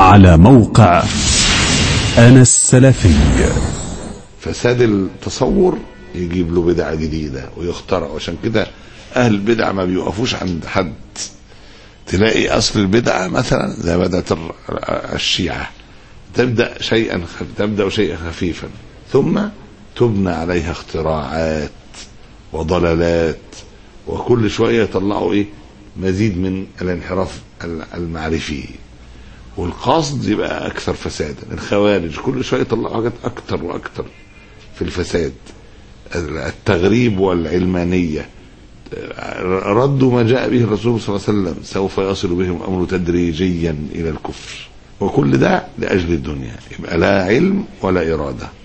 على موقع أنا السلفي فساد التصور يجيب له بدعة جديدة ويخترع عشان كده أهل البدع ما بيوقفوش عند حد تلاقي أصل البدعة مثلا زي بدعة الر- الشيعة تبدأ شيئا خف... تبدأ شيئا خفيفا ثم تبنى عليها اختراعات وضلالات وكل شوية يطلعوا إيه مزيد من الانحراف المعرفي والقصد يبقى اكثر فسادا الخوارج كل شويه يطلعوا حاجات اكثر واكثر في الفساد التغريب والعلمانيه ردوا ما جاء به الرسول صلى الله عليه وسلم سوف يصل بهم الامر تدريجيا الى الكفر وكل ده لاجل الدنيا يبقى لا علم ولا اراده